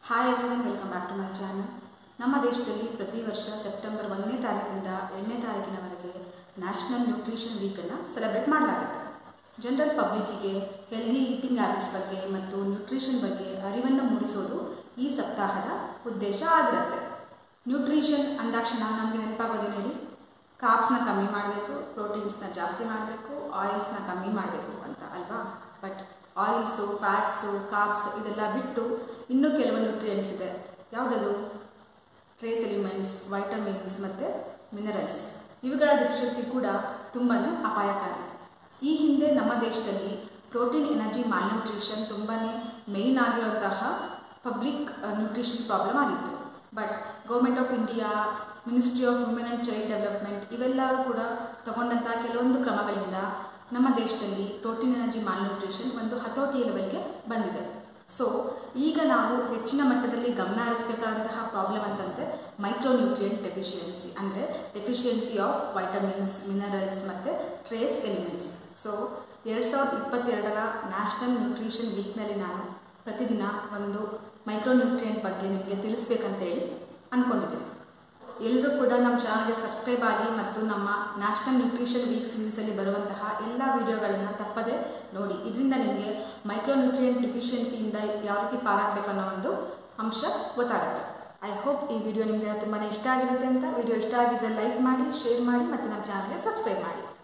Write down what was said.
hi everyone welcome back to my channel ನಮ್ಮ ದೇಶದಲ್ಲಿ ಪ್ರತಿ ವರ್ಷ ಸೆಪ್ಟೆಂಬರ್ ಒಂದನೇ ತಾರೀಕಿಂದ ಏಳನೇ ತಾರೀಕಿನವರೆಗೆ ನ್ಯಾಷನಲ್ ನ್ಯೂಟ್ರಿಷನ್ ವೀಕನ್ನು ಸೆಲೆಬ್ರೇಟ್ ಮಾಡಲಾಗುತ್ತೆ ಜನರಲ್ ಪಬ್ಲಿಕ್ಕಿಗೆ ಹೆಲ್ದಿ ಈಟಿಂಗ್ ಹ್ಯಾಬಿಟ್ಸ್ ಬಗ್ಗೆ ಮತ್ತು ನ್ಯೂಟ್ರಿಷನ್ ಬಗ್ಗೆ ಅರಿವನ್ನು ಮೂಡಿಸೋದು ಈ ಸಪ್ತಾಹದ ಉದ್ದೇಶ ಆಗಿರುತ್ತೆ ನ್ಯೂಟ್ರಿಷನ್ ಅಂದಾಕ್ಷಣ ನಮಗೆ ನೆನಪಾಗೋದೇನು ಹೇಳಿ ಕಾಪ್ಸ್ನ ಕಮ್ಮಿ ಮಾಡಬೇಕು ಪ್ರೋಟೀನ್ಸ್ನ ಜಾಸ್ತಿ ಮಾಡಬೇಕು ಆಯಿಲ್ಸ್ನ ಕಮ್ಮಿ ಮಾಡಬೇಕು ಅಂತ ಅಲ್ವಾ ಬಟ್ ಆಯಿಲ್ಸು ಫ್ಯಾಟ್ಸು ಕಾಪ್ಸ್ ಇದೆಲ್ಲ ಬಿಟ್ಟು ಇನ್ನೂ ಕೆಲವು ನ್ಯೂಟ್ರಿಯೆಂಟ್ಸ್ ಇದೆ ಯಾವುದದು ಟ್ರೇಸ್ ಎಲಿಮೆಂಟ್ಸ್ ವೈಟಮಿನ್ಸ್ ಮತ್ತು ಮಿನರಲ್ಸ್ ಇವುಗಳ ಡೆಫಿಷಿಯನ್ಸಿ ಕೂಡ ತುಂಬಾ ಅಪಾಯಕಾರಿ ಈ ಹಿಂದೆ ನಮ್ಮ ದೇಶದಲ್ಲಿ ಪ್ರೋಟೀನ್ ಎನರ್ಜಿ ನ್ಯೂಟ್ರಿಷನ್ ತುಂಬಾ ಮೇಯ್ನ್ ಆಗಿರುವಂತಹ ಪಬ್ಲಿಕ್ ನ್ಯೂಟ್ರಿಷನ್ ಪ್ರಾಬ್ಲಮ್ ಆಗಿತ್ತು but government of India ministry of women and child development ಇವೆಲ್ಲವೂ ಕೂಡ ತಗೊಂಡಂಥ ಕೆಲವೊಂದು ಕ್ರಮಗಳಿಂದ ನಮ್ಮ ದೇಶದಲ್ಲಿ ಪ್ರೋಟೀನ್ ಎನರ್ಜಿ ನ್ಯೂಟ್ರಿಷನ್ ಒಂದು ಹತೋಟಿ ಲೆವೆಲ್ಗೆ ಬಂದಿದೆ ಸೊ ಈಗ ನಾವು ಹೆಚ್ಚಿನ ಮಟ್ಟದಲ್ಲಿ ಗಮನ ಹರಿಸಬೇಕಾದಂತಹ ಪ್ರಾಬ್ಲಮ್ ಅಂತಂದರೆ ಮೈಕ್ರೋನ್ಯೂಟ್ರಿಯೆಂಟ್ ಡೆಫಿಷಿಯನ್ಸಿ ಅಂದರೆ ಡೆಫಿಷಿಯನ್ಸಿ ಆಫ್ ವೈಟಮಿನ್ಸ್ ಮಿನರಲ್ಸ್ ಮತ್ತು ಟ್ರೇಸ್ ಎಲಿಮೆಂಟ್ಸ್ ಸೊ ಎರಡು ಸಾವಿರದ ಇಪ್ಪತ್ತೆರಡರ ನ್ಯಾಷನಲ್ ನ್ಯೂಟ್ರಿಷನ್ ವೀಕ್ನಲ್ಲಿ ನಾನು ಪ್ರತಿದಿನ ಒಂದು ಮೈಕ್ರೋನ್ಯೂಟ್ರಿಯೆಂಟ್ ಬಗ್ಗೆ ನಿಮಗೆ ತಿಳಿಸ್ಬೇಕಂತೇಳಿ ಅಂದ್ಕೊಂಡಿದ್ದೀನಿ ಎಲ್ಲರೂ ಕೂಡ ನಮ್ಮ ಚಾನಲ್ಗೆ ಸಬ್ಸ್ಕ್ರೈಬ್ ಆಗಿ ಮತ್ತು ನಮ್ಮ ನ್ಯಾಷನಲ್ ನ್ಯೂಟ್ರಿಷನ್ ವೀಕ್ ಸೀರೀಸಲ್ಲಿ ಬರುವಂತಹ ಎಲ್ಲ ವಿಡಿಯೋಗಳನ್ನು ತಪ್ಪದೆ ನೋಡಿ ಇದರಿಂದ ನಿಮಗೆ ಮೈಕ್ರೋನ್ಯೂಟ್ರಿಯೆಂಟ್ ಡಿಫಿಷಿಯನ್ಸಿಯಿಂದ ಯಾವ ರೀತಿ ಪಾರಾಗಬೇಕು ಅನ್ನೋ ಒಂದು ಅಂಶ ಗೊತ್ತಾಗುತ್ತೆ ಐ ಹೋಪ್ ಈ ವಿಡಿಯೋ ನಿಮಗೆ ತುಂಬಾ ಇಷ್ಟ ಆಗಿರುತ್ತೆ ಅಂತ ವಿಡಿಯೋ ಇಷ್ಟ ಆಗಿದ್ರೆ ಲೈಕ್ ಮಾಡಿ ಶೇರ್ ಮಾಡಿ ಮತ್ತು ನಮ್ಮ ಚಾನಲ್ಗೆ ಸಬ್ಸ್ಕ್ರೈಬ್ ಮಾಡಿ